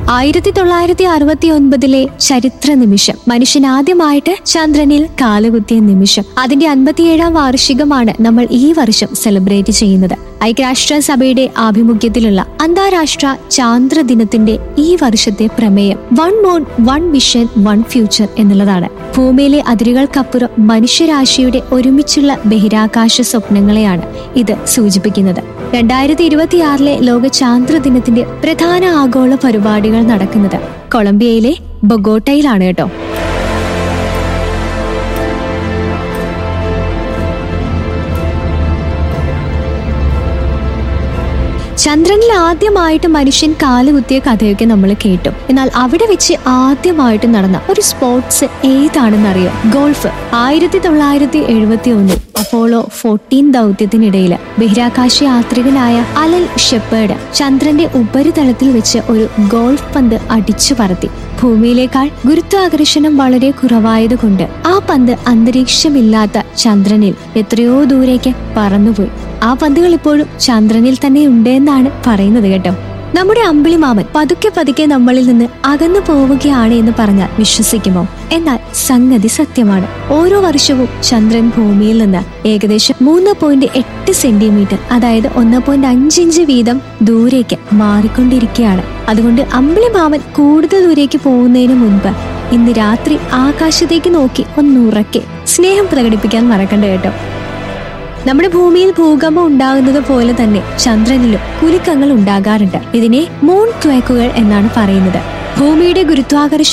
ആയിരത്തി തൊള്ളായിരത്തി അറുപത്തി ഒൻപതിലെ ചരിത്ര നിമിഷം മനുഷ്യൻ ആദ്യമായിട്ട് ചന്ദ്രനിൽ കാലുകുത്തിയ നിമിഷം അതിന്റെ അൻപത്തിയേഴാം വാർഷികമാണ് നമ്മൾ ഈ വർഷം സെലിബ്രേറ്റ് ചെയ്യുന്നത് ഐക്യരാഷ്ട്ര സഭയുടെ ആഭിമുഖ്യത്തിലുള്ള അന്താരാഷ്ട്ര ചാന്ദ്ര ദിനത്തിന്റെ ഈ വർഷത്തെ പ്രമേയം one moon one vision one future എന്നുള്ളതാണ് ഭൂമിയിലെ അതിരുകൾക്കപ്പുറം മനുഷ്യരാശിയുടെ ഒരുമിച്ചുള്ള ബഹിരാകാശ സ്വപ്നങ്ങളെയാണ് ഇത് സൂചിപ്പിക്കുന്നത് രണ്ടായിരത്തി ഇരുപത്തിയാറിലെ ലോക ചാന്ദ്ര ദിനത്തിന്റെ പ്രധാന ആഗോള പരിപാടികൾ നടക്കുന്നത് കൊളംബിയയിലെ ബൊഗോട്ടയിലാണ് കേട്ടോ ചന്ദ്രനിൽ ആദ്യമായിട്ട് മനുഷ്യൻ കാലുകുത്തിയ കഥയൊക്കെ നമ്മൾ കേട്ടു എന്നാൽ അവിടെ വെച്ച് ആദ്യമായിട്ട് നടന്ന ഒരു സ്പോർട്സ് ഏതാണെന്നറിയോ ഗോൾഫ് ആയിരത്തി തൊള്ളായിരത്തി എഴുപത്തി ഒന്നിൽ അപ്പോളോ ഫോർട്ടീൻ ദൗത്യത്തിനിടയിൽ ബഹിരാകാശ യാത്രികനായ അലൻ ഷെപ്പേർഡ് ചന്ദ്രന്റെ ഉപരിതലത്തിൽ വെച്ച് ഒരു ഗോൾഫ് പന്ത് അടിച്ചു പറത്തി ഭൂമിയിലേക്കാൾ ഗുരുത്വാകർഷണം വളരെ കുറവായതുകൊണ്ട് ആ പന്ത് അന്തരീക്ഷമില്ലാത്ത ചന്ദ്രനിൽ എത്രയോ ദൂരേക്ക് പറന്നുപോയി ആ പന്തുകൾ ഇപ്പോഴും ചന്ദ്രനിൽ തന്നെ ഉണ്ട് എന്നാണ് പറയുന്നത് കേട്ടോ നമ്മുടെ അമ്പിളി മാമൻ പതുക്കെ പതുക്കെ നമ്മളിൽ നിന്ന് അകന്നു പോവുകയാണ് എന്ന് പറഞ്ഞാൽ വിശ്വസിക്കുമോ എന്നാൽ സംഗതി സത്യമാണ് ഓരോ വർഷവും ചന്ദ്രൻ ഭൂമിയിൽ നിന്ന് ഏകദേശം മൂന്ന് പോയിന്റ് എട്ട് സെന്റിമീറ്റർ അതായത് ഒന്ന് പോയിന്റ് അഞ്ച് ഇഞ്ച് വീതം ദൂരേക്ക് മാറിക്കൊണ്ടിരിക്കുകയാണ് അതുകൊണ്ട് അമ്പിളി മാമൻ കൂടുതൽ ദൂരേക്ക് പോകുന്നതിന് മുൻപ് ഇന്ന് രാത്രി ആകാശത്തേക്ക് നോക്കി ഒന്നുറക്കെ സ്നേഹം പ്രകടിപ്പിക്കാൻ മറക്കണ്ട കേട്ടോ നമ്മുടെ ഭൂമിയിൽ ഭൂകമ്പം ഉണ്ടാകുന്നത് പോലെ തന്നെ ചന്ദ്രനിലും കുലുക്കങ്ങൾ ഉണ്ടാകാറുണ്ട് ഇതിനെ മൂൺ ക്വേക്കുകൾ എന്നാണ് പറയുന്നത് ഭൂമിയുടെ ഗുരുത്വാകർഷണം